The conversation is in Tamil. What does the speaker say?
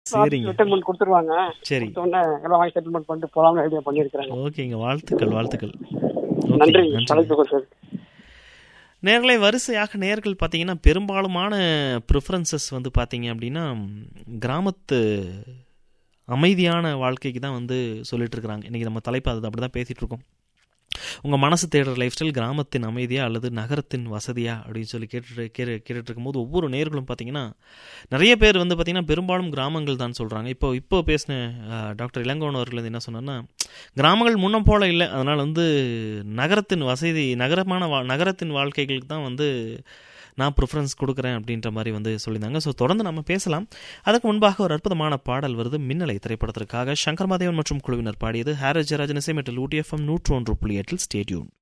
சரிங்க செட்டில்மெண்ட் கொடுத்துருவாங்க சரி கொடுத்த உடனே எல்லாம் வாங்கி செட்டில்மெண்ட் பண்ணிட்டு போலாம்னு ஐடியா பண்ணியிருக்கிறாங்க ஓகேங்க வாழ்த்துக்கள் வாழ்த்துக்கள் ஓகே நன்றி நன்றி தலைப்பு கொடுத்தது நேர்களை வரிசையாக நேர்கள் பார்த்தீங்கன்னா பெரும்பாலுமான ப்ரிஃபரன்சஸ் வந்து பார்த்தீங்க அப்படின்னா கிராமத்து அமைதியான வாழ்க்கைக்கு தான் வந்து சொல்லிட்டு இருக்கிறாங்க இன்றைக்கி நம்ம தலைப்பு அது அப்படி தான் பேசிகிட்டு இருக்கோம் உங்கள் மனசு தேடுற லைஃப் ஸ்டைல் கிராமத்தின் அமைதியா அல்லது நகரத்தின் வசதியா அப்படின்னு சொல்லி கேட்டுட்டு கேட்டு கேட்டுட்டு இருக்கும்போது ஒவ்வொரு நேர்களும் பார்த்தீங்கன்னா நிறைய பேர் வந்து பார்த்தீங்கன்னா பெரும்பாலும் கிராமங்கள் தான் சொல்கிறாங்க இப்போ இப்போ பேசின அஹ், டாக்டர் இளங்கோவன் அவர்கள் வந்து என்ன சொன்னார்னா கிராமங்கள் முன்னம் போல இல்லை அதனால் வந்து நகரத்தின் வசதி நகரமான வா நகரத்தின் வாழ்க்கைகளுக்கு தான் வந்து நான் ப்ரிஃபரன்ஸ் கொடுக்குறேன் அப்படின்ற மாதிரி வந்து சொல்லியிருந்தாங்க ஸோ தொடர்ந்து நம்ம பேசலாம் அதுக்கு முன்பாக ஒரு அற்புதமான பாடல் வருது மின்னலை திரைப்படத்திற்காக சங்கர் மாதேவன் மற்றும் குழுவினர் பாடியது ஹாரஸ் ஜெயராஜன் இசை மற்றும் லூட்டி எஃப்எம் நூற்று ஒன்று புள்ளி எட்டில் ஸ்டேடியூன்